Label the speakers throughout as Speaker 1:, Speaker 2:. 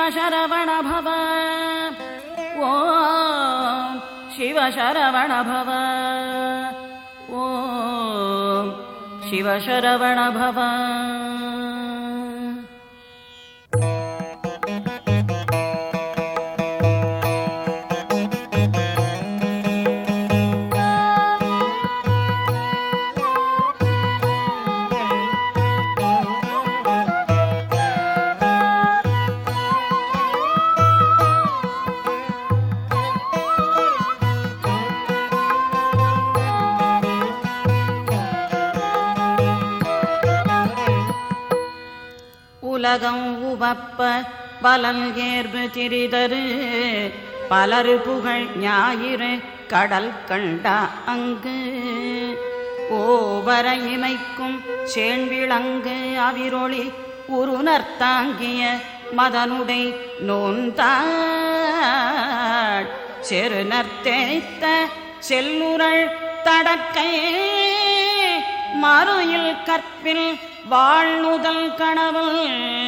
Speaker 1: சிவசரவண பவ ஓம் சிவசரவண பவ ஓம் சிவசரவண பவ உலகம் உவப்ப பலன் ஏர்வு திரிதரு பலரு புகழ் ஞாயிறு கடல் கண்டா அங்கு ஓவர இமைக்கும் சேண்விளங்கு அவிரொளி உருணர்த்தாங்கிய மதனுடை நோந்தாள் செருநர் தேய்த்த செல்லுரள் தடக்கை மறுயில் கற்பில் வாழ்நுதல் கணவல்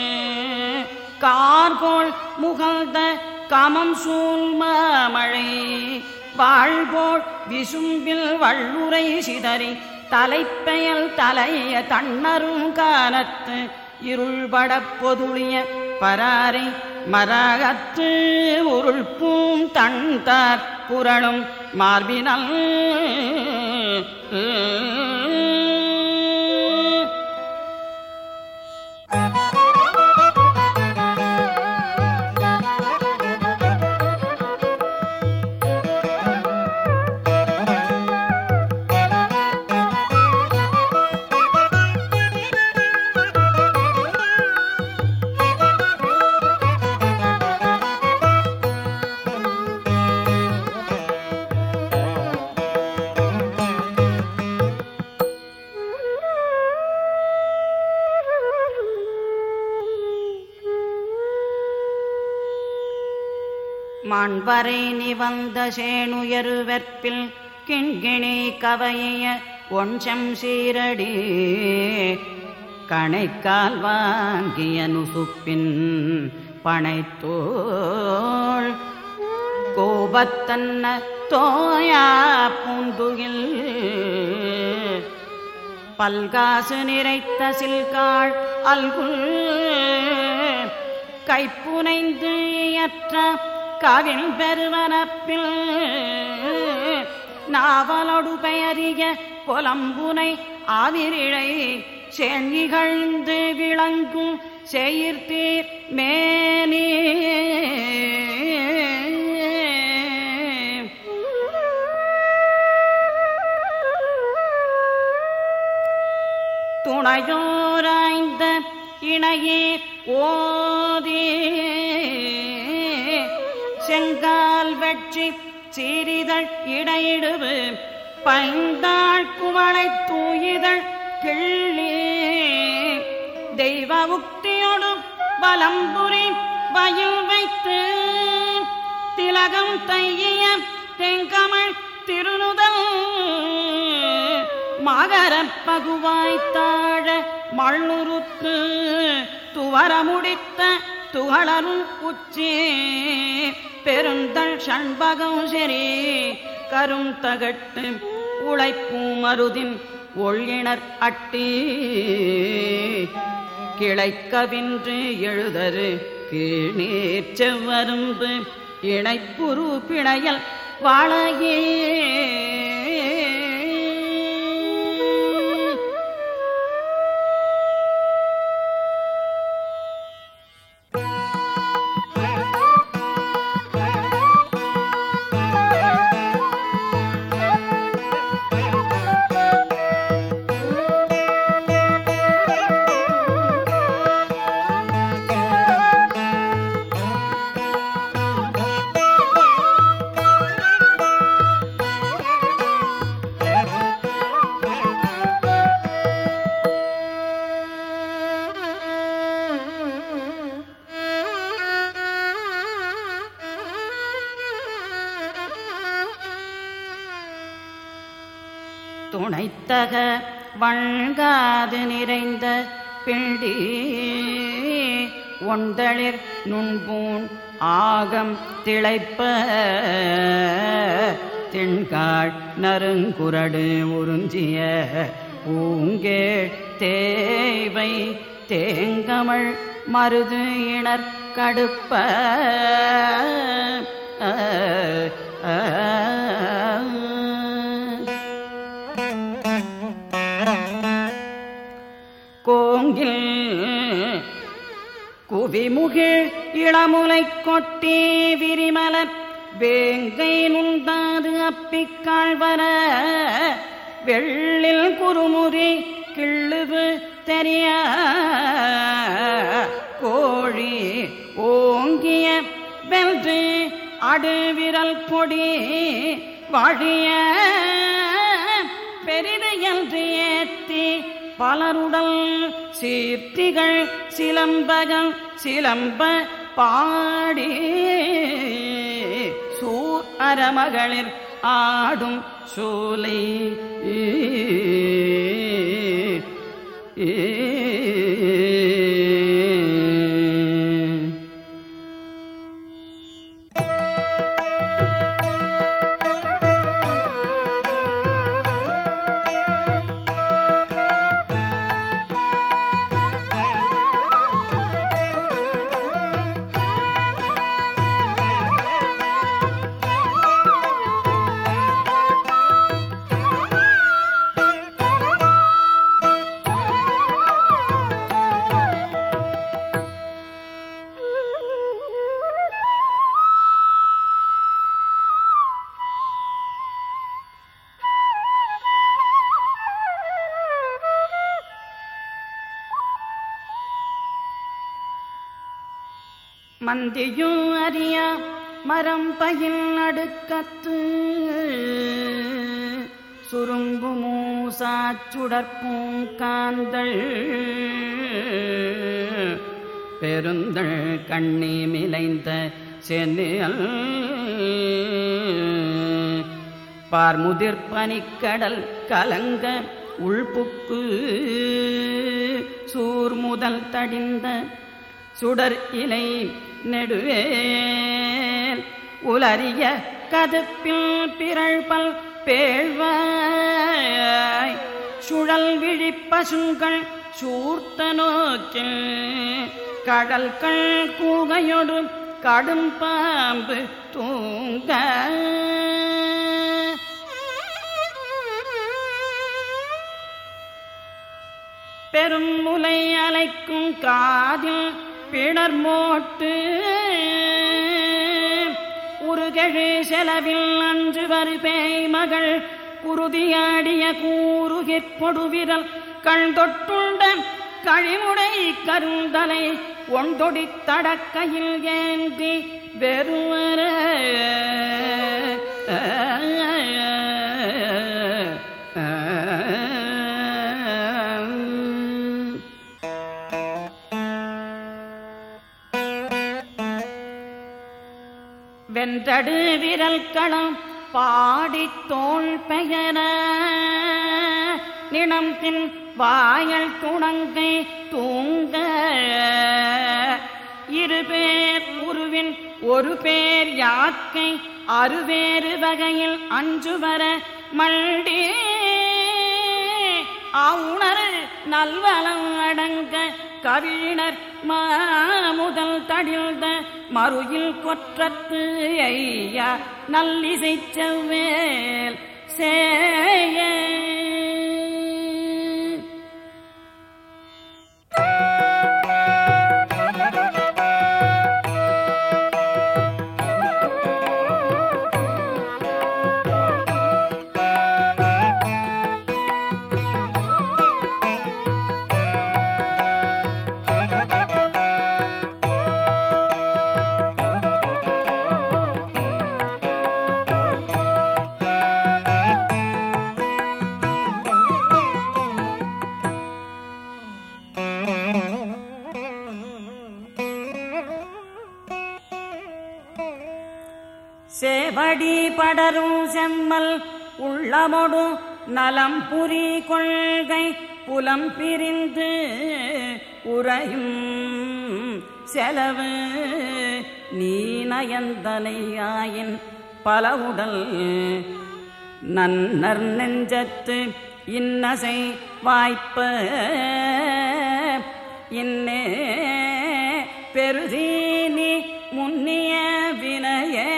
Speaker 1: கார்கோள் முகழ்ந்த கமம் சூழ்மழை வாழ்கோள் விசும்பில் வள்ளுரை சிதறி தலைப்பெயல் தலைய தன்னரும் காலத்து இருள்படப் பொதுளிய பராரை மரகத்து உருள் பூம் தண்தார் புரளும் மார்பினல் மாண்பறை நிவந்த சேணுயரு வெற்பில் கிண்கிணி கவைய ஒன்சம் சீரடி கணைக்கால் வாங்கிய நுசுப்பின் பனைத்தோள் கோபத்தன்ன தோயா பூந்துகில் பல்காசு நிறைத்த சில்காள் அல்குல் கைப்புனைந்து இயற்ற கவின் பெருவனப்பில் நாவலொடு பெயரிய புலம்புனை ஆவிரிழை சென்னிகழ்ந்து விளங்கும் செயிர்த்தீர் மேனி துணையோராய்ந்த இணையே ஓதி செங்கால் வெற்றி சீரிதழ் இடையிடுவு பைந்தாள் குவளை தூயிதழ் கிள்ளி தெய்வ உக்தியோடு வலம்புரி வயல் வைத்து திலகம் தைய தெங்கமள் திருநுதல் மகரப் பகுவாய்த்தாழ மள்ளுருத்து துவர முடித்த துகளரும் உச்சி பெருந்தள் சண்பகம் சரி கரும் தகட்டு உழைப்பும் மருதின் ஒள்ளினர் அட்டி கிளைக்கவின்று எழுதரு கீழ்நீர் செவ்வரும்பு இணைப்புரு பிணையல் வாழையே துணைத்தக வழ்காது நிறைந்த பிண்டி ஒந்தளிர் நுண்பூன் ஆகம் திளைப்ப திண்காள் நறுங்குரடு உறிஞ்சிய பூங்கேள் தேவை தேங்கமள் மருது இணர் கடுப்ப கோங்கில் குவிமுகிழ் இளமுலை கொட்டி விரிமலர் வேங்கை நுந்தாது அப்பிக்காழ்வர வெள்ளில் குறுமுறி கிள்ளுவு தெரிய கோழி ஓங்கிய வென்று அடுவிரல் பொடி வாழிய பெரிது என்று ஏத்தி பலருடல் சீர்த்திகள் சிலம்பகம் சிலம்ப பாடி சூர் அறமகளிர் ஆடும் சோலை மந்தியும் அறிய மரம் பயில் அடுக்கத்து சுரும்பு மூசாச்சுடற்பூங் காந்தள் பெருந்தள் கண்ணி மிளைந்த சென்னியல் பார்முதிர் பனிக்கடல் கலங்க உள்புக்கு சூர்முதல் தடிந்த சுடர் இலை நெடுவேல் உலரிய கதுப்பில் பிறழ்பல் பேழ்வாய் சுழல் விழிப்பசுங்கள் சூர்த்த நோக்கில் கடல்கள் கூகையொடு கடும் பாம்பு தூங்க பெரும் முலை அலைக்கும் காதில் பிணர் மோட்டு உருகழு செலவில் அன்று வரு பேய் மகள் குருதியாடிய கூறுகிற் கொடுவிரல் கண் தொட்டுண்ட கழிமுடை கருந்தலை ஒண்டொடி தடக்கையில் ஏந்தி வெறுவர வென்றடு விரல் களம் பாடி தோல் பெயர நினம் பின் வாயல் துணங்கை தூங்க இரு பேர் உருவின் ஒரு பேர் யாக்கை அறுவேறு வகையில் அஞ்சு வர மல்டி ஆவுணர் நல்வளம் அடங்க கவிழர் மாமுதல் தடிழ்ந்த மறுயில் கொற்றத்து ஐயா நல்லிசை செவ்வேல் சேய சேவடி படரும் செம்மல் உள்ளமொடு நலம் புரி கொள்கை புலம் பிரிந்து உறையும் செலவு நீ நயந்தனையாயின் பலவுடல் நன்னர் நெஞ்சத்து இன்னசை வாய்ப்ப இன்னே பெருதி நீ முன்னிய வினையே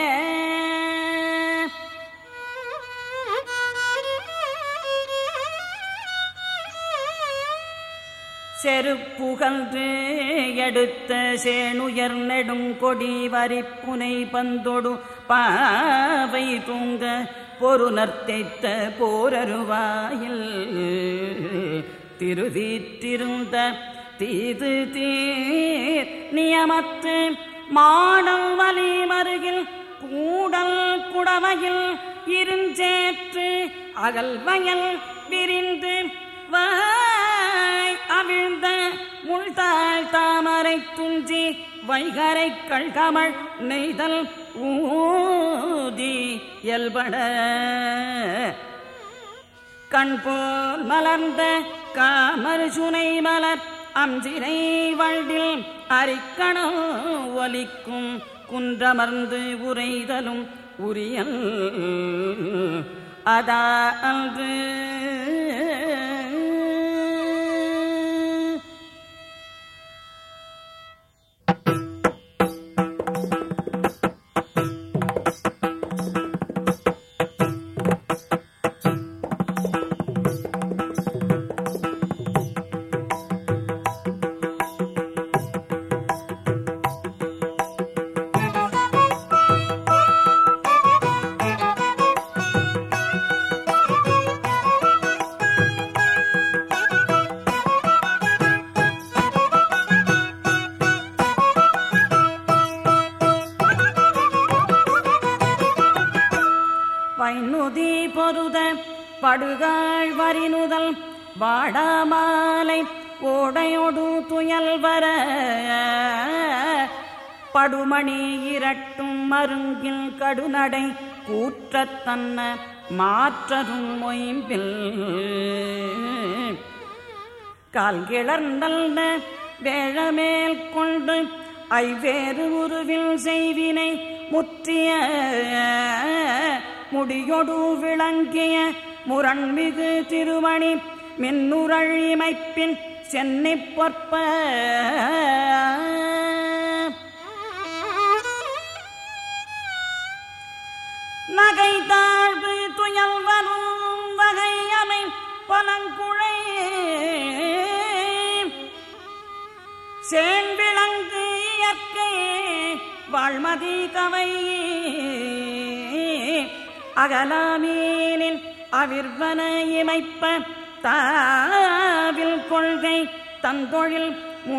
Speaker 1: செருப்புகழ்ந்து எடுத்த சேணுயர் நெடும் கொடி வரிப்புனை பந்தொடு பாவை தூங்க பொருணர்த்தைத்த போரருவாயில் திருதீற்றிருந்த தீது தீர் நியமத்து மாடல் வலி மருகில் கூடல் குடவையில் இருஞ்சேற்று அகல்வயல் விரிந்து வாய் அவிழ்ந்த முள்தாள் தாமரை துஞ்சி வைகரை கழ்கமள் நெய்தல் ஊதி எல்பட கண் போல் மலர்ந்த காமர் சுனை மலர் அஞ்சினை வண்டில் அரிக்கணோ ஒலிக்கும் குன்றமர்ந்து உரைதலும் உரியல் அதா அன்று வைநுதி பொருத படுகாள் வரினுதல் வாடாமாலை ஓடையொடு துயல் வர படுமணி இரட்டும் மருங்கில் கடுநடை கூற்றத்தன்ன மாற்றரும் மொயம்பில் கால் கிளர்ந்தல் வேழமேல் கொண்டு ஐவேறு உருவில் செய்வினை முற்றிய முடியொடு விளங்கிய முரண்மிகு திருமணி மின்னுரள் இமைப்பின் சென்னை பொற்ப நகை தாழ்வு துயல் வரும் வகை அமை பலங்குழை சேன்விளங்கு இயற்கை வாழ்மதி கவை அகலாமீனின் அவிர்வன இமைப்ப தாவில் கொள்கை தந்தொழில்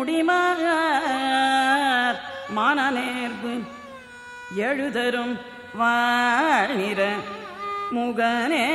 Speaker 1: முடிமார் மனநேர்வு எழுதரும் வாழிர முகனே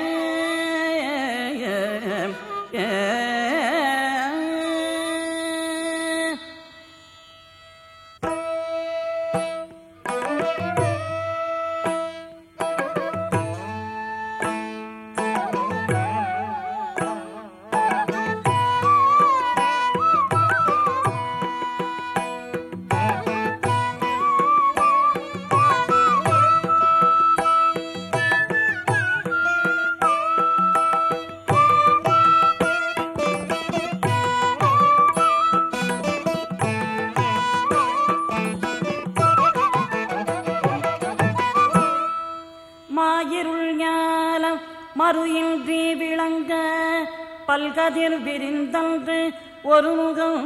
Speaker 1: மாயிருள் ஞாலம் மறுயின்றி விளங்க பல்கதிர் விரிந்தன்று ஒரு முகம்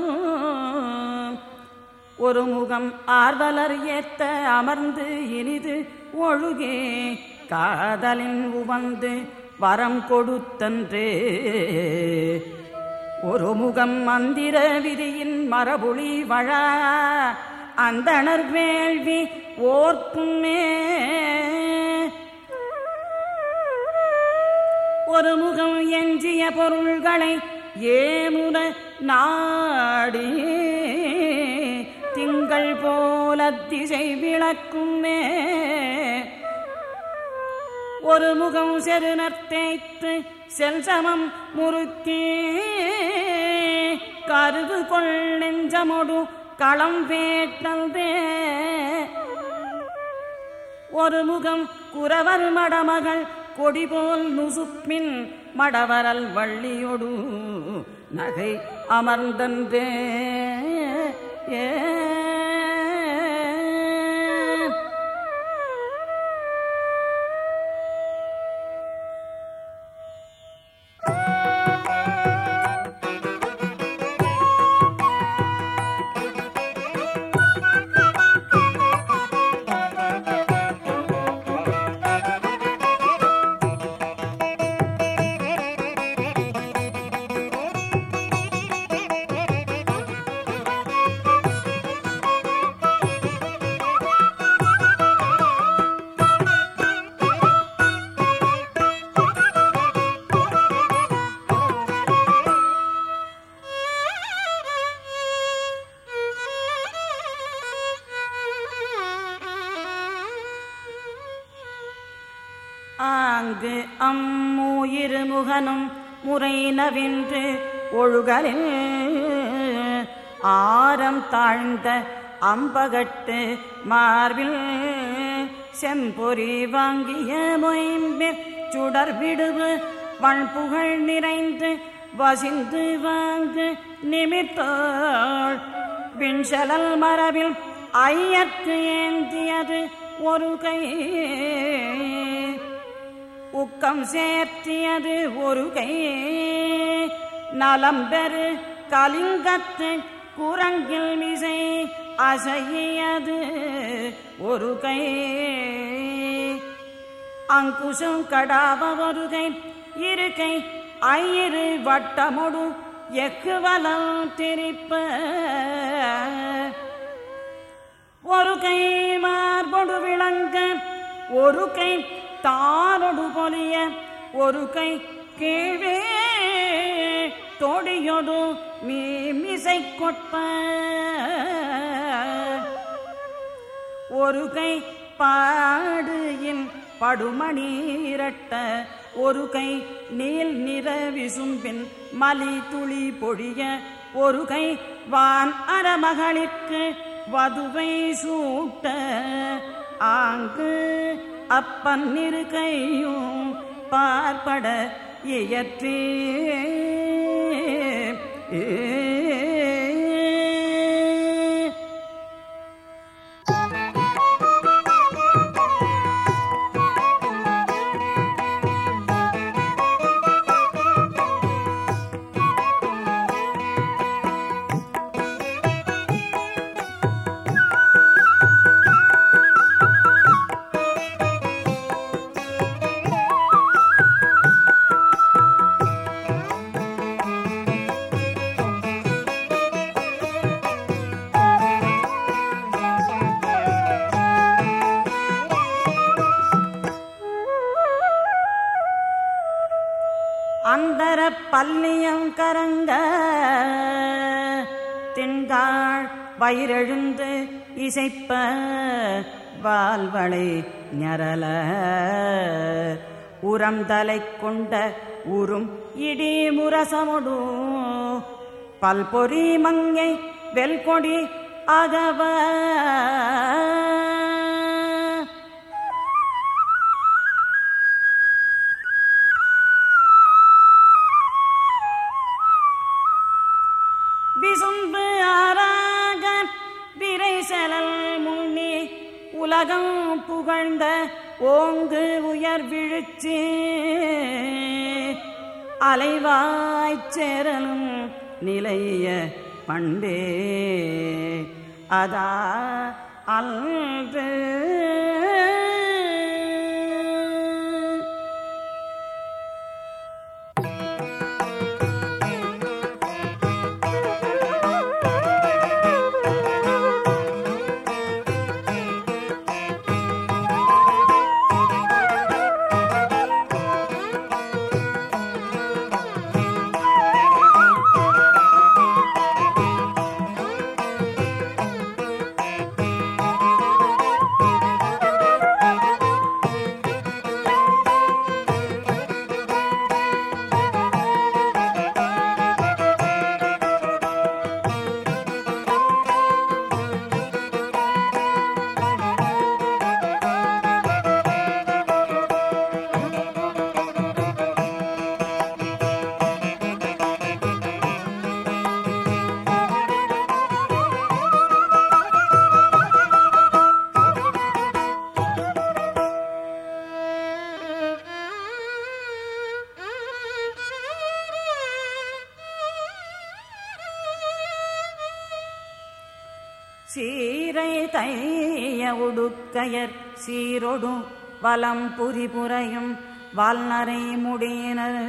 Speaker 1: ஒரு முகம் ஆர்வலர் ஏத்த அமர்ந்து இனிது ஒழுகே காதலின் உவந்து வரம் கொடுத்தன்றே ஒரு முகம் மந்திர விதியின் மரபுளி வழா அந்தணர் வேள்வி ஓர்க்குமே ஒரு முகம் எஞ்சிய பொருள்களை ஏமுன நாடி திங்கள் போல திசை விளக்குமே ஒரு முகம் செருநர் தேய்த்து செல்சமம் முறுக்கி கருது கொள் நெஞ்சமொடு களம் வேட்டல்தே ஒரு முகம் குறவர் மடமகள் கொடி போல் நுசுப்பின் மடவரல் வள்ளியொடு நகை அமர்ந்தன்றே ஏ ஆங்கு அம்முயிரு முகனும் முறை நவின்று ஒழுகலில் ஆரம் தாழ்ந்த அம்பகட்டு மார்பில் செம்பொறி வாங்கிய மொயம்பிற் சுடர் விடுவு வண்புகழ் நிறைந்து வசிந்து வாங்கு நிமித்தோள் விண்சலல் மரபில் ஐயற்கு ஏந்தியது ஒரு கை உக்கம் சேர்த்தியது ஒரு கை நலம் பெரு கலிங்கத்து குரங்கில் மிசை அசையது ஒரு கை அங்குசம் கடாவ ஒரு கை இரு கை ஐயிரு வட்டமொடு எக்குவலம் திரிப்ப ஒரு கை மார்பொடு விளங்க ஒரு கை தாரொடு பொலிய ஒரு கை கீழே தொடியொடு மீமிசை கொட்ப ஒரு கை பாடுயின் படுமணீரட்ட ஒரு கை நீல் நிற விசும்பின் மலி துளி பொழிய ஒரு கை வான் அறமகளிற்கு வதுவை சூட்ட ஆங்கு அப்பன் இரு கையும் பார்ப்பட இயற்றே அந்தர பல்லியம் கரங்க திண்டாள் வயிறெழுந்து இசைப்ப வால்வளை ஞரல உரம் தலை கொண்ட உறும் இடி முரசமுடு பல்பொறி மங்கை வெல்கொடி அகவ விசும்பு ஆராக விரை செலல் முன்னி உலகம் புகழ்ந்த ஓங்கு உயர் விழுச்சி அலைவாய்ச்சேரலும் நிலைய பண்டே அதா அல்று சீரை தைய உடுக்கையர் சீரொடு வலம் புரிபுரையும் வால்நரை முடியினர்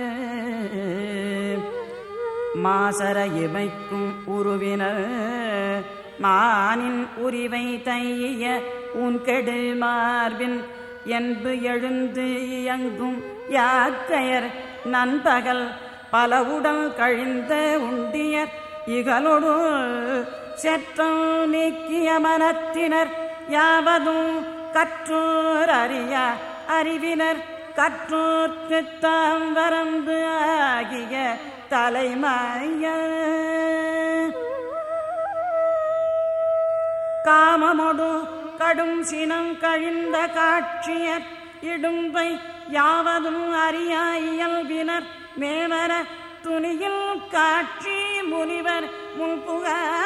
Speaker 1: மாசர இமைக்கும் உருவினர் மானின் உரிவை தைய உன் கெடு மார்பின் என்பு எழுந்து இயங்கும் யாக்கையர் நண்பகல் பலவுடல் கழிந்த உண்டியர் இகலொடு செற்றம் நீக்கிய மனத்தினர் யாவதும் கற்றோர் அறிய அறிவினர் கற்றோர்க்கு தாம் வரம்பு ஆகிய தலைமைய காமமொடு கடும் சினம் கழிந்த காட்சியர் இடும்பை யாவதும் அறிய இயல்பினர் மேவர துணியில் காட்சி முனிவர் முன்புக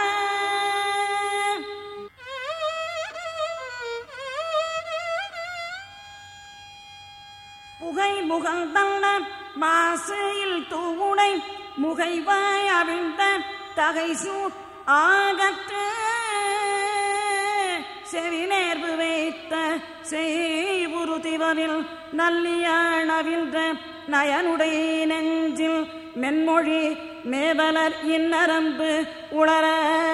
Speaker 1: புகை முகந்தள்ள மாசையில் தூவுடை முகைவாய் அவிழ்ந்த தகைசூட் ஆகற்று செவிநேர்வு வைத்த செய்வுறுதிவரில் நல்லியானவிழ்ந்த நயனுடைய நெஞ்சில் மென்மொழி மேவலர் இன்னரம்பு உளர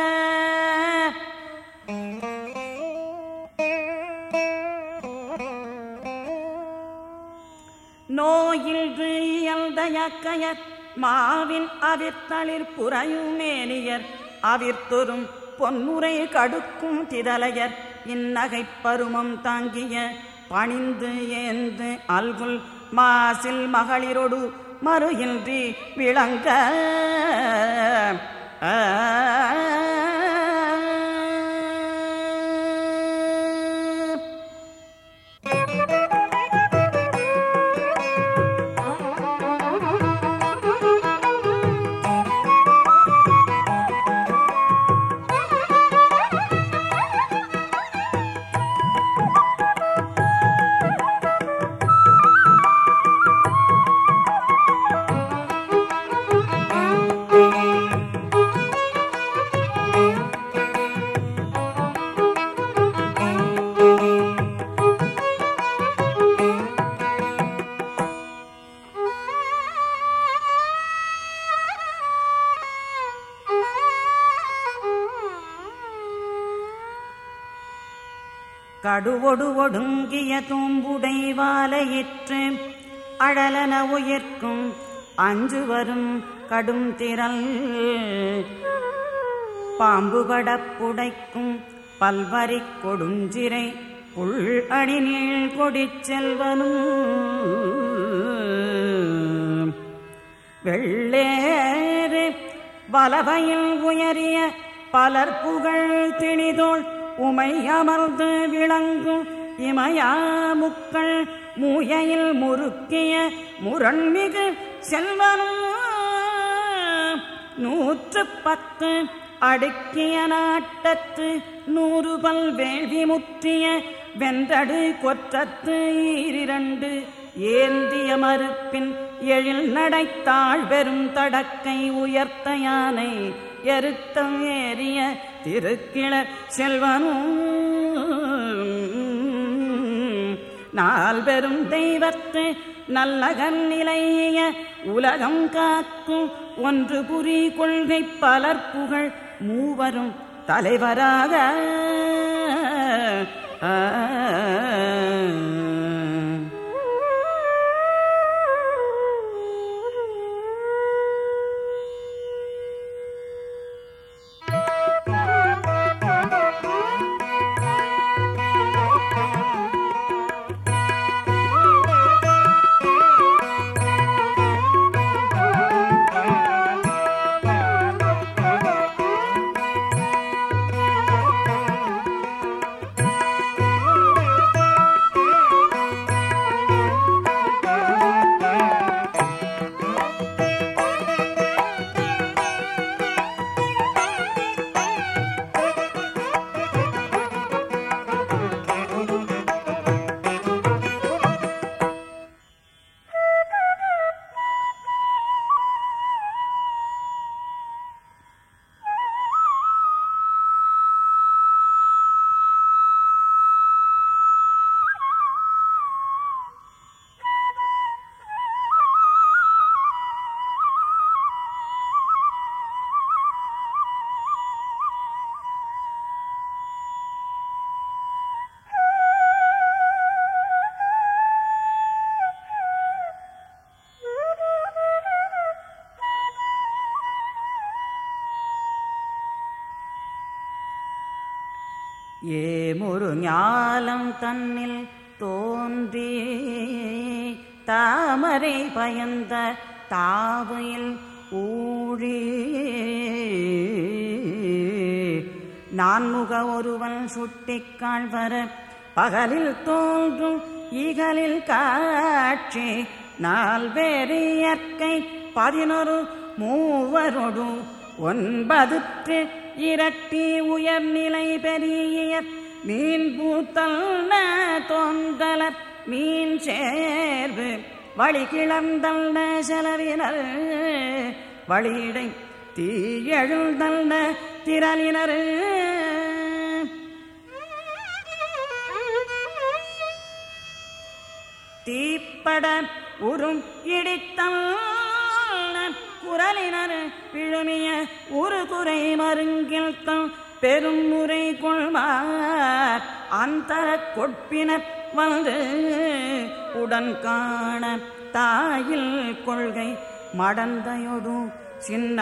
Speaker 1: நோயில்று இயல்ந்த யக்கையர் மாவின் அவிர்த்தளிர் புறையுமேனியர் அவிர்த்தொரும் பொன்னுரை கடுக்கும் திரளையர் இந்நகைப் பருமம் தாங்கிய பணிந்து ஏந்து அல்குல் மாசில் மகளிரொடு மறு இன்றி விளங்க கடுவொடு ஒடுங்கிய தூம்புடை வாலையிற்று அழலன உயிர்க்கும் அஞ்சு வரும் கடும் திரள் பாம்பு கடப்புடைக்கும் பல்வரி கொடுஞ்சிறை புல் அடிநீள் கொடிச் செல்வனும் வெள்ளேறு வலவையில் உயரிய பலர் புகழ் திணிதோள் உமை அமர்ந்து விளங்கும் இமயா முக்கள் மூயையில் முறுக்கிய முரண்மிகு செல்வனும் நூற்று பத்து அடுக்கிய நாட்டத்து நூறு பல் வேள்வி முற்றிய வென்றடு கொற்றத்து ஈரிரண்டு ஏந்திய மறுப்பின் எழில் நடைத்தாழ் பெரும் தடக்கை உயர்த்த யானை எருத்தம் ஏறிய திருக்கிளர் செல்வனும் நாள் பெரும் தெய்வத்து நல்லகன் நிலைய உலகம் காக்கும் ஒன்று புரி கொள்கை பலர் புகழ் மூவரும் தலைவராக ஆ. ஏமொரு ஞாலம் தன்னில் தோன்றி தாமரை பயந்த தாவையில் ஊழி நான்முக ஒருவன் சுட்டிக் காழ்வர பகலில் தோன்றும் இகலில் காட்சி நால்வேறு இயற்கை பதினொரு மூவரொடு ஒன்பதுற்று இரட்டி உயர்நிலை பெரிய மீன் பூத்தல் தோன்றலர் மீன் சேர்வு வழி கிளர்ந்தல் செலவினர் வழியிடை தீயெழுந்தல் திரளினர் தீப்பட உறும் இடித்தல் குரலினர் பிழுமிய ஒரு குறை மருங்கில் தம் பெரும் முறை கொள்வார் அந்தர கொட்பினர் வந்து உடன் காண தாயில் கொள்கை மடந்தையொடு சின்ன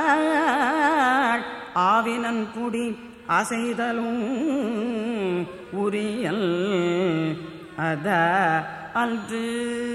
Speaker 1: ஆவினன் குடி அசைதலும் உரியல் அத அன்று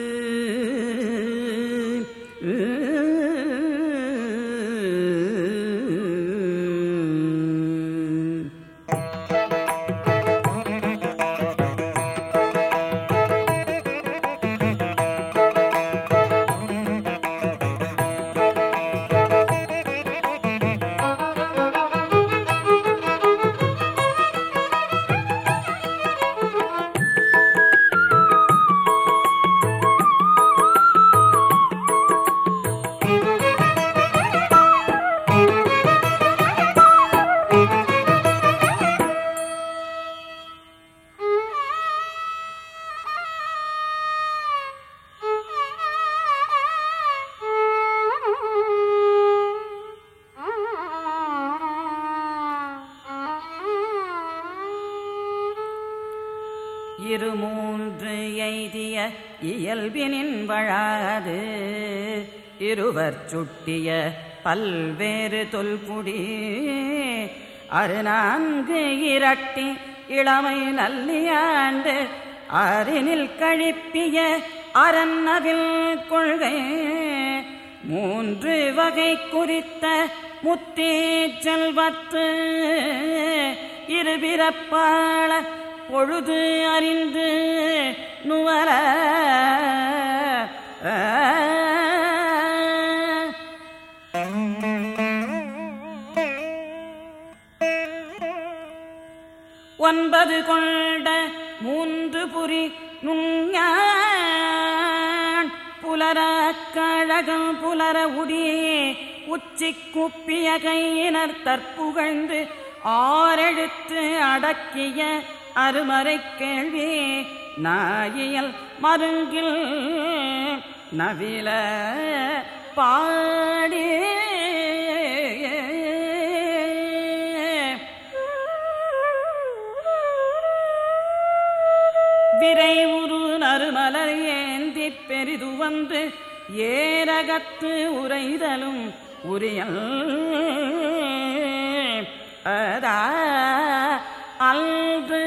Speaker 1: இரு மூன்று எய்திய இயல்பினின் வழாது இருவர் சுட்டிய பல்வேறு தொல்குடி அரு நான்கு இரட்டி இளமை நல்லியாண்டு அரினில் கழிப்பிய அரண்ணவில் கொள்கை மூன்று வகை குறித்த முத்தே செல்வத்து இருபிறப்பாள பொழுது அறிந்து நுவர ஒன்பது கொண்ட மூன்று புரி நுஞ்ஞான் புலர கழகம் புலர உடியே உச்சி குப்பிய கையினர் தற்புகழ்ந்து ஆரெழுத்து அடக்கிய அருமறை கேள்வி நாயியல் மருங்கில் நவில பாடி விரை உரு நறுமலர் ஏந்தி பெரிது வந்து ஏரகத்து உரைதலும் உரியல் அதா அல்று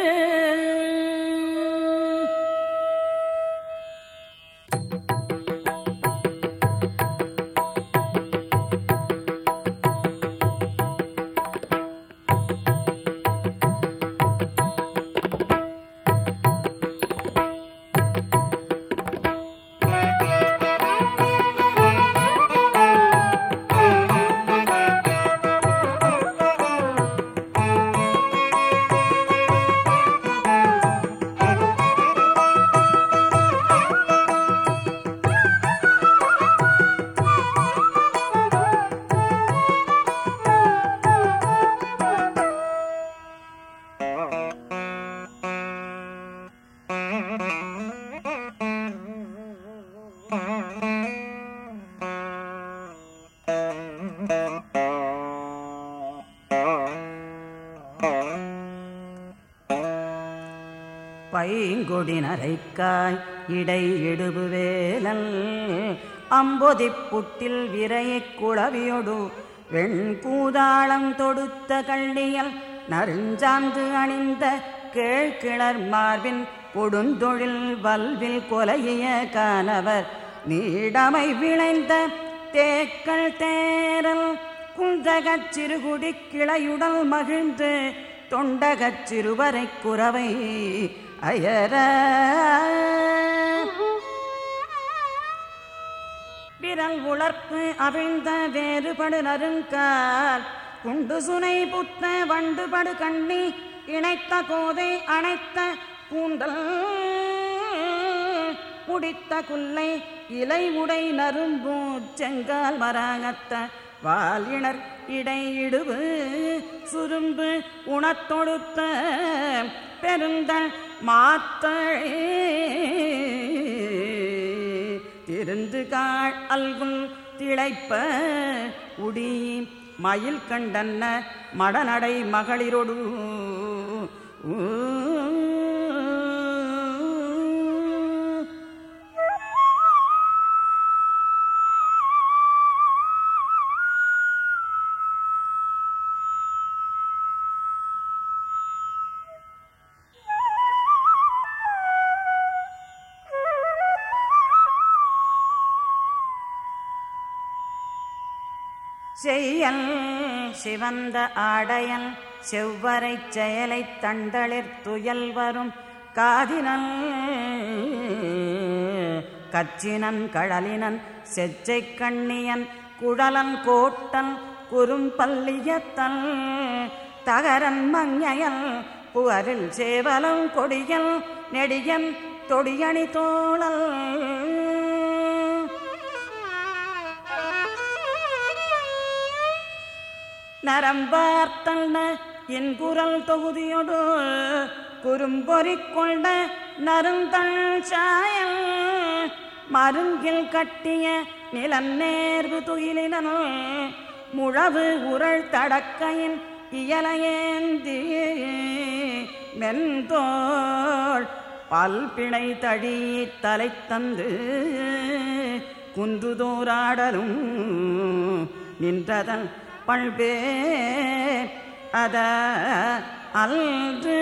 Speaker 1: பைங்கொடி நரைக்காய் இடை இடுபுவேலல் அம்பொதி புட்டில் விரையைக் குளவியொடு வெண்கூதாளம் தொடுத்த கள்ளியல் நறுஞ்சாந்து அணிந்த கேழ்கிளர் மார்பின் கொடுந்தொழில் வல்வில் கொலைய காணவர் நீடமை விளைந்த தேக்கள் தேரல் குந்தகச் சிறுகுடி கிளையுடல் மகிழ்ந்து தொண்டகச் சிறுவரை குறவை அயர விரல் உளர்ப்பு அவிழ்ந்த வேறுபடு நறுங்கால் குண்டு சுனை புத்த வண்டுபடு கண்ணி இணைத்த கோதை அணைத்த கூந்தல் முடித்த குல்லை இலை உடை நரும்பூ செங்கால் மராகத்த வாலிணர் இடையிடுவு சுரும்பு உணத்தொடுத்த பெருந்தள் மாத்தழே திருந்து காள் அல்குல் திளைப்ப உடி மயில் கண்டன்ன மடநடை மகளிரொடு செய்யல் சிவந்த ஆடையன் செவ்வரைச் செயலைத் தண்டளிர் துயல் வரும் காதினல் கச்சினன் கழலினன் செச்சைக் கண்ணியன் குழலன் கோட்டன் குறும்பல்லியத்தல் தகரன் மங்கையல் புகரில் சேவலம் கொடியல் நெடியன் தொடியணி தோழல் நரம்பார்த்தல்ன என் குரல் தொகுதியொடு குறும்பொறிக் கொண்ட நருந்தள் சாயல் மருங்கில் கட்டிய நிலநேர்வு துயிலினன் முழவு உரள் தடக்கையின் இயலையேந்தி மென்தோள் பல்பிணை தழி தலை தந்து குன்றுதோராடலும் நின்றதன் பண்பே அத அல்று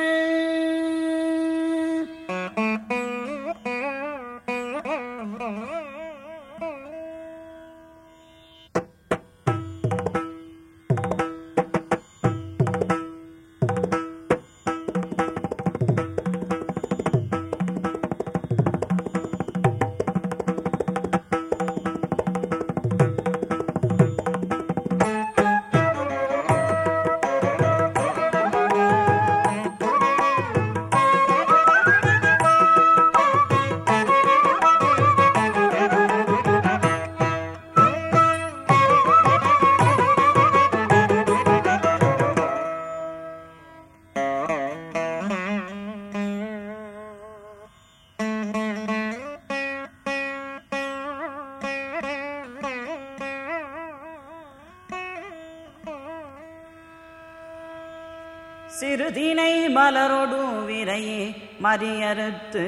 Speaker 1: சிறுதினை மலரொடு விரையே மறியறுத்து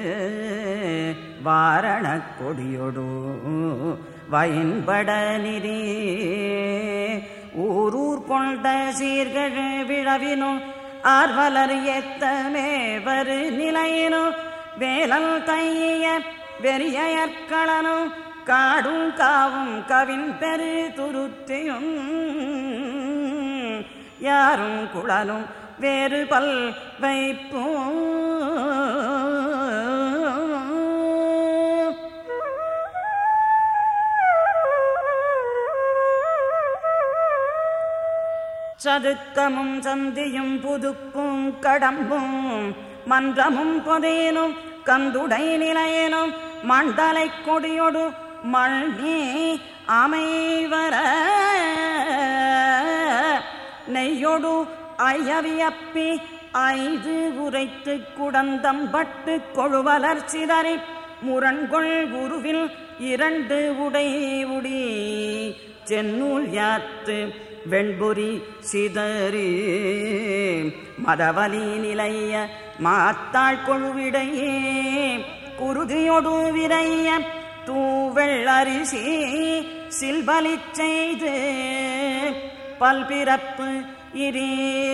Speaker 1: வாரணக் கொடியொடு வயன்பட நிறி ஊரூர் கொண்ட சீர்கழ விழவினும் ஆர்வலர் எத்தமே வரு நிலையினும் வேலல் தைய வெறியற்களனும் காடும் காவும் கவின் பெரு துருத்தியும் யாரும் குழலும் வேறு பல் வைப்போம் சதுக்கமும் சந்தியும் புதுப்பும் கடம்பும் மன்றமும் பொதேனும் கந்துடை நிலையனும் மண்டலை கொடியொடு மண்ணி அமைவர நெய்யொடு அயவியப்பி ஐது உரைத்து குடந்தம் பட்டு கொழுவலர் சிதறி முரண்கொள் உருவில் இரண்டு உடை உடி சென்னூல் யாத்து வெண்பொறி சிதறி மதவலி நிலைய மாத்தாள் கொழுவிடையே குருதியொடு விரைய தூவெள் அரிசி சில்பலி செய்து பல்பிறப்பு இரே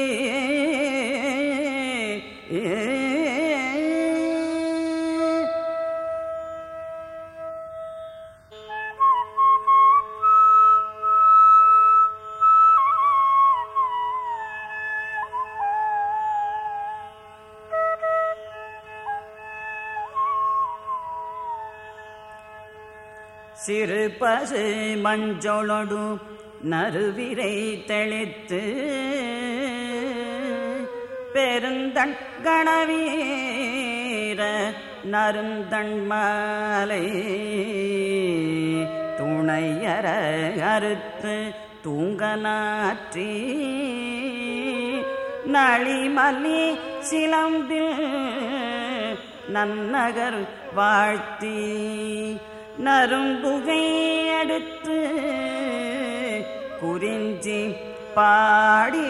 Speaker 1: சிறு பசு மஞ்சளொடு நறுவிரை தெளித்து பெருந்தண் கணவீர நருந்தண் மாலை துணையற அறுத்து தூங்கனாற்றி நளிமலி சிலம்பில் நன்னகர் வாழ்த்தி நரும்புகை அடுத்து குறிஞ்சி பாடி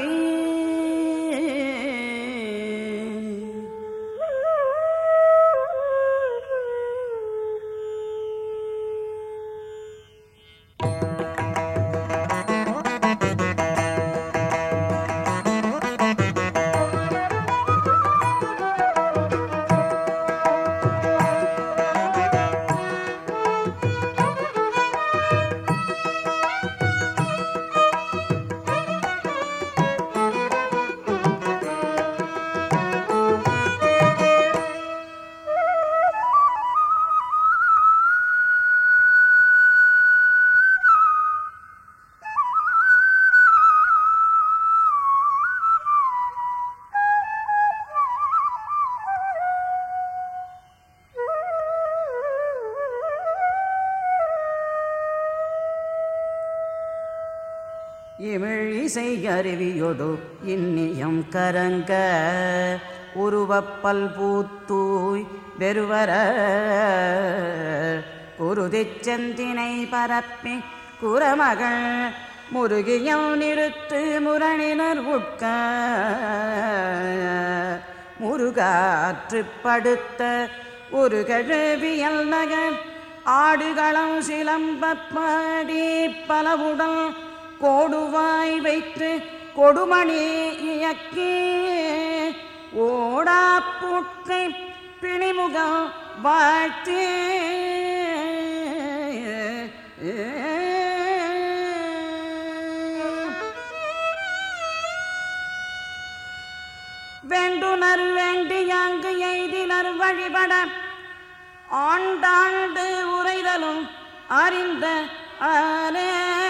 Speaker 1: இமிழ் இசை அருவியொடு இன்னியம் கரங்க உருவப்பல் பூத்தூய் வெறுவர குருதிச் செந்தினை பரப்பி குரமகள் முருகியம் நிறுத்து முரணினர் உட்க முருகாற்று படுத்த ஒரு கழுவியல் நகர் ஆடுகளம் சிலம்பப்பாடி பலவுடல் கோடுவாய் வைத்து கொடுமணி இயக்கி ஓடா பூட்கை பிணிமுகம் வாழ்த்து வேண்டுனர் வேண்டியாங்கு எய்தினர் வழிபட ஆண்டாண்டு உரைதலும் அறிந்த ஆனே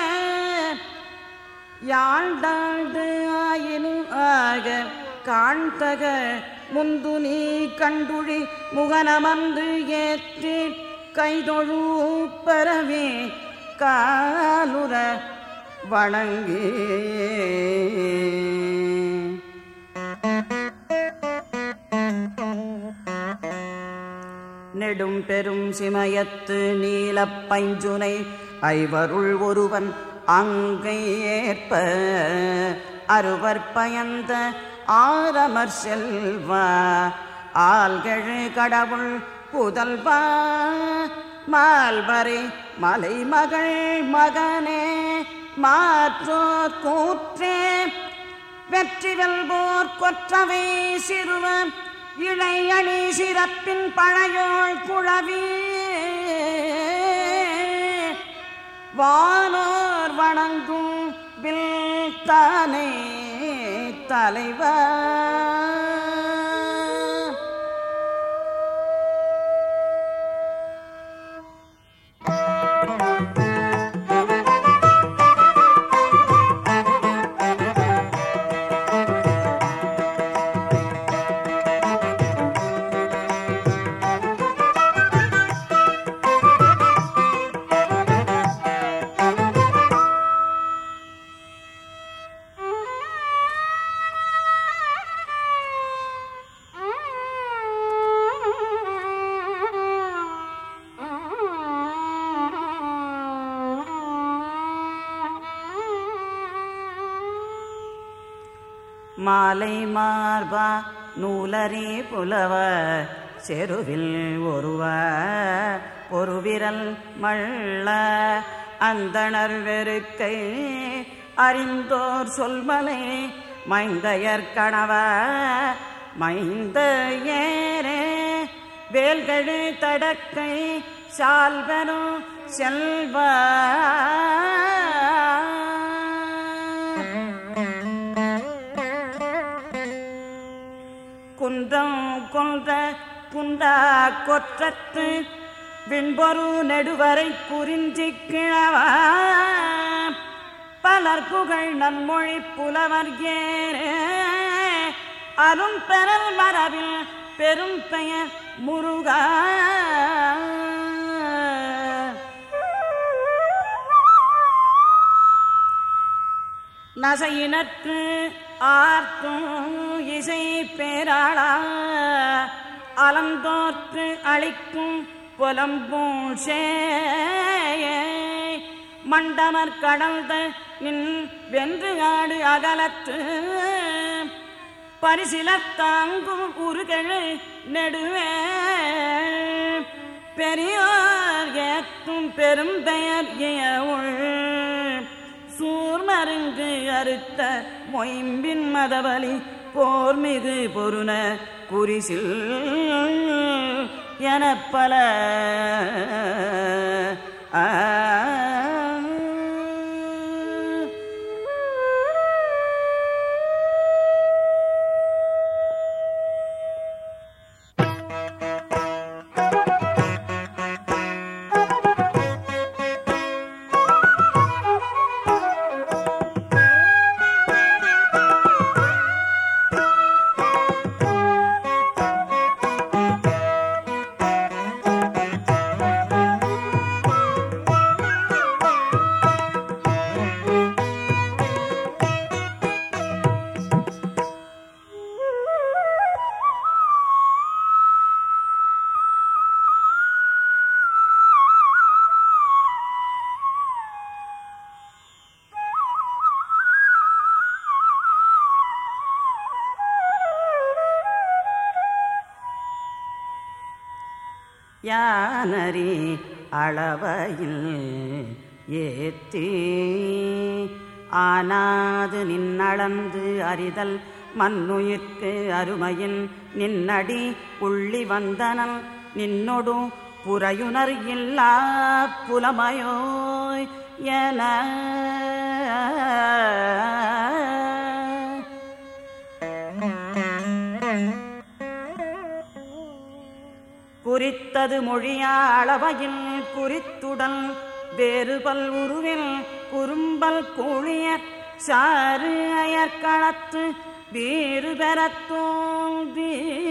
Speaker 1: யாழ்டாண்டு ஆயினும் ஆக காண்தக முந்து நீ கண்டுழி முகனமந்து ஏற்றி கைதொழு பரவே காலுற வணங்கி நெடும் பெரும் சிமயத்து நீலப் பைஞ்சுனை ஐவருள் ஒருவன் அங்கை ஏற்ப அருவர் பயந்த ஆரமர் செல்வா ஆள்கழு கடவுள் புதல்வா மால்வரை மலைமகள் மகனே மாற்றோர் கூற்றே வெற்றி வெல்வோர் கொற்றவை சிறுவ இளையணி சிறப்பின் பழையோள் குழவி வானோர் வணங்கும் வில் தானே தலைவா மாலை மார்பா நூலரே புலவ செருவில் ஒருவ பொருவிரல் மள்ள அந்தணர் வெறுக்கை அறிந்தோர் சொல்மலை மைந்தையர் கணவ மைந்த ஏரே வேல்கழு தடக்கை சால்வனும் செல்வ குன்றம் கொன்ற குண்டா கொற்றத்து விண்பொரு நெடுவரை குறிஞ்சி கிழவ பலர் புகழ் நன்மொழி புலவர் ஏரே அரும் பெறல் மரபில் பெரும் பெயர் முருகா நசையினற்கு ஆர்த்தும் இசை பேராளா அலந்தோற்று அளிக்கும் புலம்பும் சே மண்டமர் கடந்த நின் வென்று ஆடு அகலத்து பரிசிலத் தாங்கும் உருகழு நெடுவே பெரியோர் ஏற்றும் பெரும் பெயர் இயவுள் சூர்மருங்கு அறுத்த மொயம்பின் மதவலி போர்மிகு பொருண குறிசில் என பல ஆ யானரி அளவையில் ஏத்தி ஆனாது நின்னளந்து அறிதல் மண்ணுயிர்க்கு அருமையின் நின்னடி உள்ளி வந்தனல் நின்னொடு புறையுணர் இல்லா புலமையோய் என குறித்தது மொழியா அளவையில் குறித்துடல் வேறுபல் உருவில் குறும்பல் கூழியர் சாறு அயற்களத்து வேறு பெறத் தோன்றி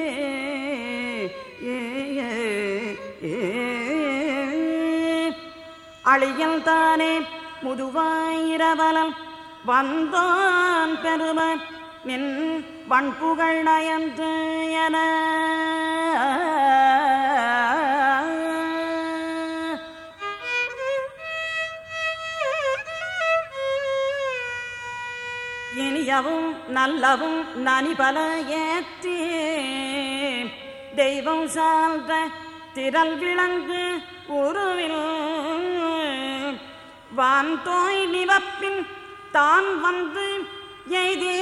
Speaker 1: அழியல் தானே முதுவாயிரவலம் வந்தான் பெருமை நின் வன்புகழ் நயந்து என இனியவும் நல்லவும் நனிபல ஏற்றி தெய்வம் சார்ந்த திரள் விளங்கு உருவில் வான்தோய் நிவப்பின் தான் வந்து எய்தே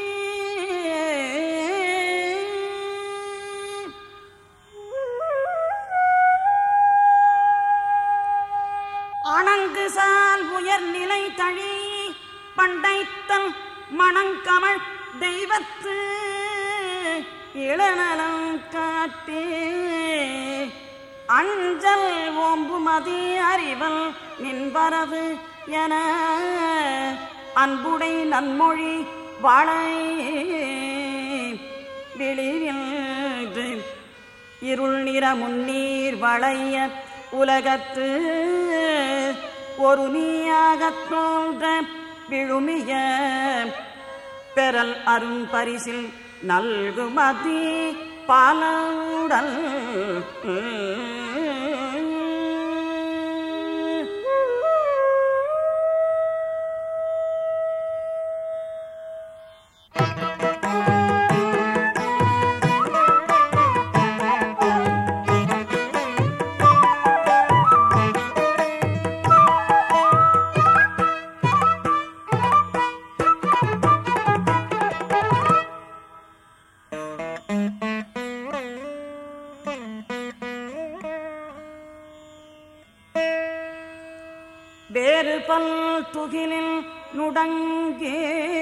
Speaker 1: அணங்கு சால் உயர் நிலை தழி பண்டைத்தல் மணங்கமழ் தெய்வத்து இளநலம் காட்டே அஞ்சல் ஓம்புமதி அறிவல் நின்பரவு என அன்புடை நன்மொழி வாழை வெளியில் இருள் நிற முன்னீர் வளைய உலகத்து ஒரு நீயாகத் தோன்ற விழுமிய பெறல் அரும் பரிசில் நல்குமதி பாலவுடல் வேறு பல் துகிலில் நுடங்கே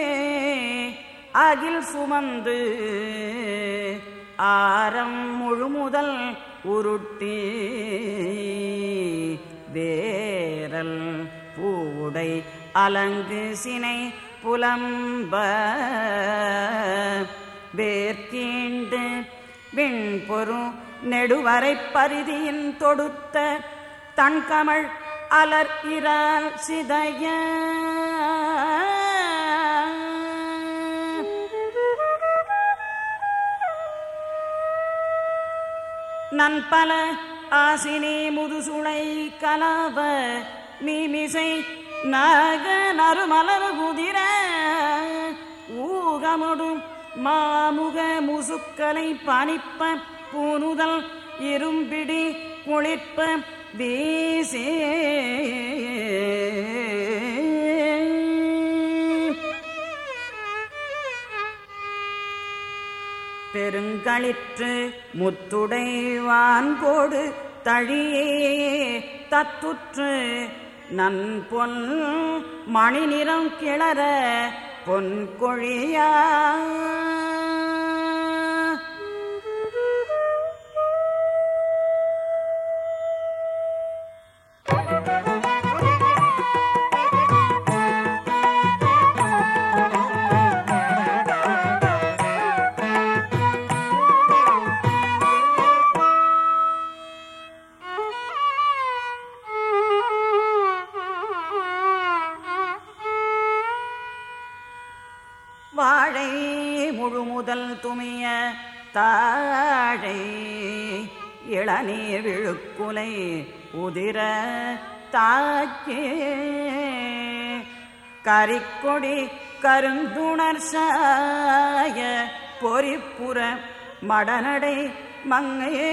Speaker 1: அகில் சுமந்து ஆரம் முழுமுதல் உருட்டி வேரல் பூடை அலங்கு சினை புலம்ப வேர்கீண்டு விண்பொரு நெடுவரை பரிதியின் தொடுத்த தன்கமள் அலர் இரால் சிதைய நன்பல ஆசினி முதுசுளை கலவ மீமிசை நாக நறுமலர் குதிர ஊகமுடும் மாமுக முசுக்களை பணிப்ப பூனுதல் இரும்பிடி குளிர்ப்ப வீசே பெருங்களிற்று முத்துடைவான்கோடு தழியே தத்துற்று நன்பொன் மணி நிறம் கிளற பொன்கொழியா வாழை முழுமுதல் துமிய தாழை இளநீர் விழுக்குலை உதிர தாக்கே கரிக்கொடி கருந்துணர் சாய பொறிப்புற மடநடை மங்கையே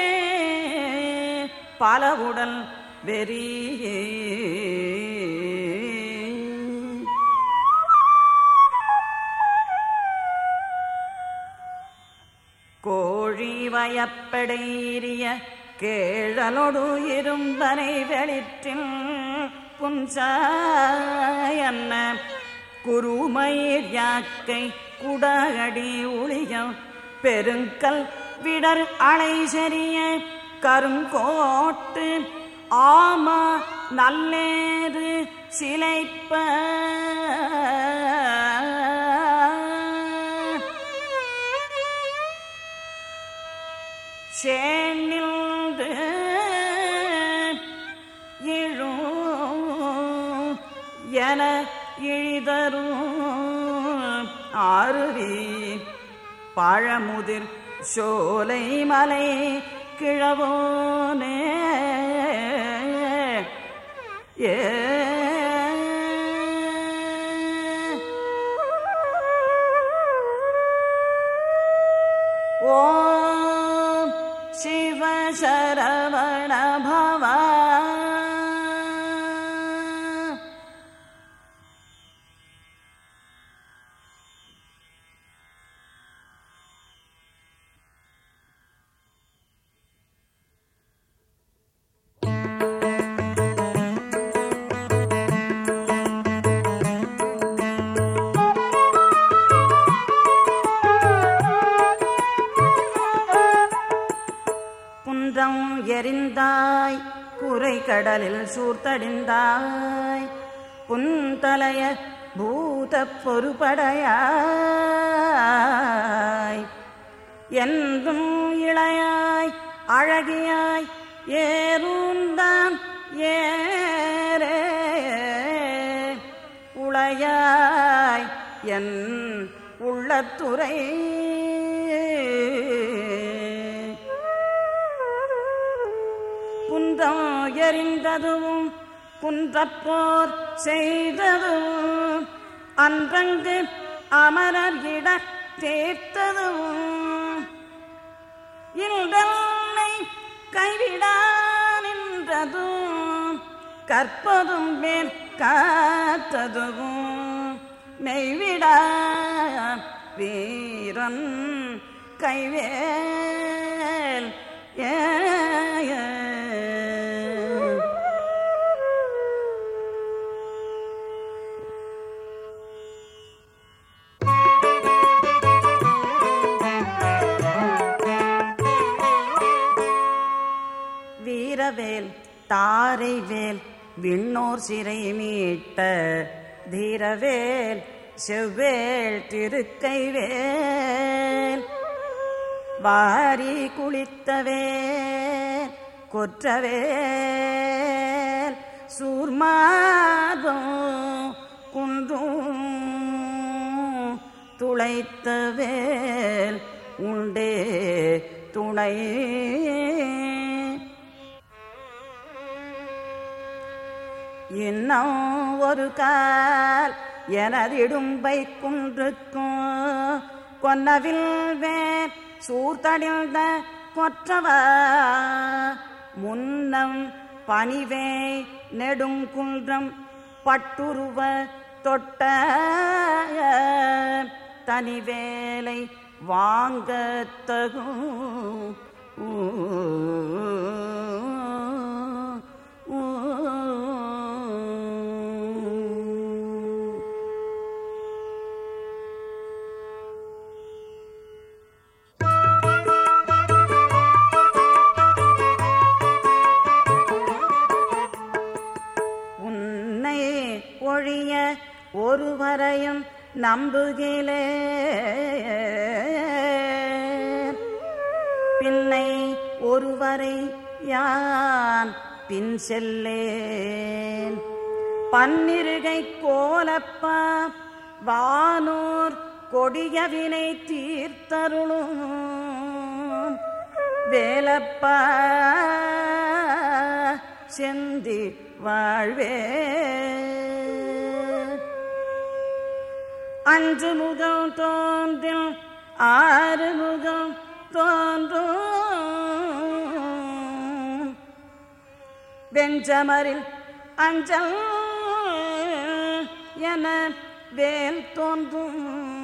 Speaker 1: பலவுடல் வெறியே கோழி வயப்படையிரிய கேழலொடு இரும்பனை வெளிற்றில் புன்சாயன்ன குருமயிர் யாக்கை குடகடி ஒளியம் பெருங்கல் விடர் அலை செறிய கருங்கோட்டு ஆமா நல்லேறு சிலைப்ப சேனில்து இழும் என இழிதரும் ஆருவி பழமுதிர் சோலை மலை கிழவோனே ஏ ஓம் சிவ சரவண பவா குன்றம் எரிந்தாய் குறை கடலில் சூர்த்தடிந்தாய் புன்தலைய பூத பொறுபடையாய் என்றும் இளையாய் அழகியாய் ஏறுந்தான் ஏரே உளையாய் என் உள்ளத்துறை குன்றம் எரிந்ததும் குன்றப்போர் செய்ததும் அன்றங்கு அமரர் இட தேர்த்ததும் இன்றனை கைவிடா நின்றதும் கற்பதும் மேற் காத்ததும் மெய்விடா வீரன் கைவேல் ஏ ஆனைவேல் விண்ணோர் சிறை மீட்ட தீரவேல் செவ்வேள் திருக்கைவேல் வாரி குளித்தவேல் கொற்றவேல் சூர்மாதம் குன்றும் துளைத்தவேல் உண்டே துணை இன்னும் ஒரு கால் எனதிடும்பை குன்றுக்கும் கொன்னவில் வேர் சூர்த்தடிந்த கொற்றவ முன்னம் பணிவே நெடுங்குன்றம் பட்டுருவ தொட்ட தனிவேலை வாங்கத்தகும் உன்னை ஒழிய ஒருவரையும் நம்புகிலே பின்னை ஒருவரை யான் பின் செல்லேன் பன்னிருகை கோலப்பா வானோர் கொடியவினை தீர்த்தருளும் வேலப்பா செந்தி வாழ்வே அஞ்சு முகம் தோன்றும் ஆறு முகம் தோன்றும் வெஞ்சமரில் அஞ்சல் என வேல் தோன்றும்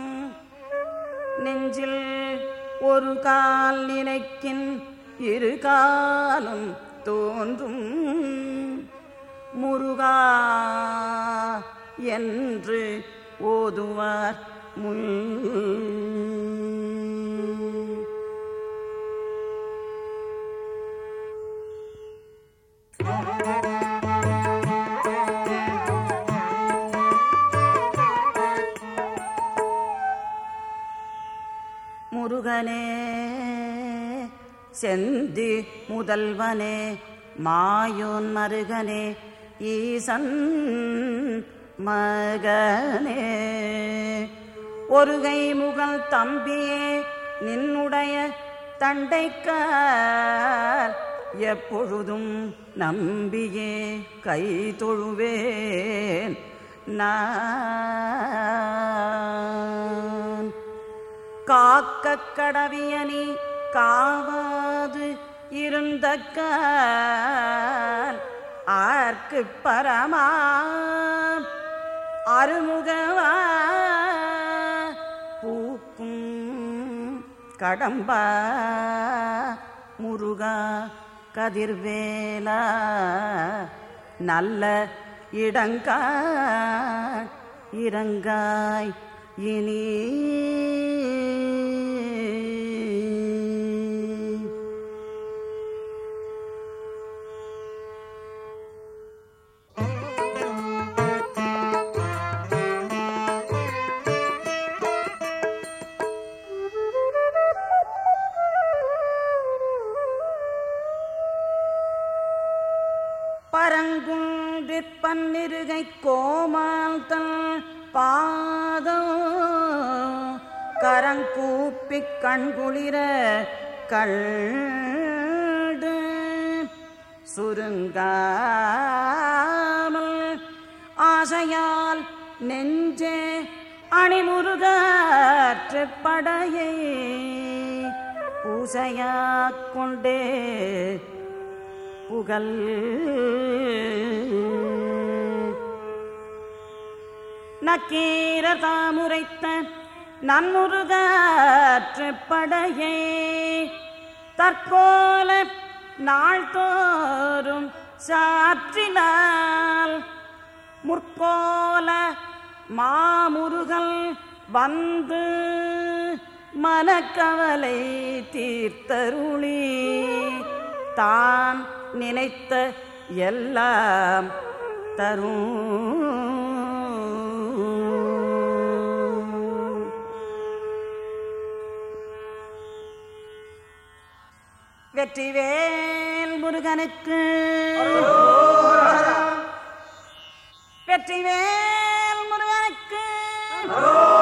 Speaker 1: நெஞ்சில் ஒரு கால் நினைக்கின் இரு காலும் தோன்றும் முருகா என்று ஓதுவார் முள் முருகனே செந்தி முதல்வனே மாயோன் மருகனே ஈசன் மகனே ஒருகை முகல் தம்பியே நின்னுடைய தண்டைக்கால் எப்பொழுதும் நம்பியே கை தொழுவேன் நான் காக்க கடவியனி காவாது இருந்த ஆர்க்கு பரமா அருமுகவா பூக்கும் கடம்பா முருகா கதிர்வேலா நல்ல இடங்கா இறங்காய் இனி பரங்குன்றிற் பன்னிருகை கோமால் தன் பாதம் கரங்கூப்பிக் கண்குளிர கள்டு சுருங்காமல் ஆசையால் நெஞ்சே அணிமுருகாற்று படையை பூசையாக் கொண்டே புகழ் நக்கீர தாமுரைத்த நன்முருகாற்று படையை தற்கோல நாள்தோறும் சாற்றினால் முற்கோல மாமுருகல் வந்து மனக்கவலை தீர்த்தருளி தான் நினைத்த எல்லாம் தரும் வெற்றிவேல் முருகனுக்கு வெற்றிவேல் முருகனுக்கு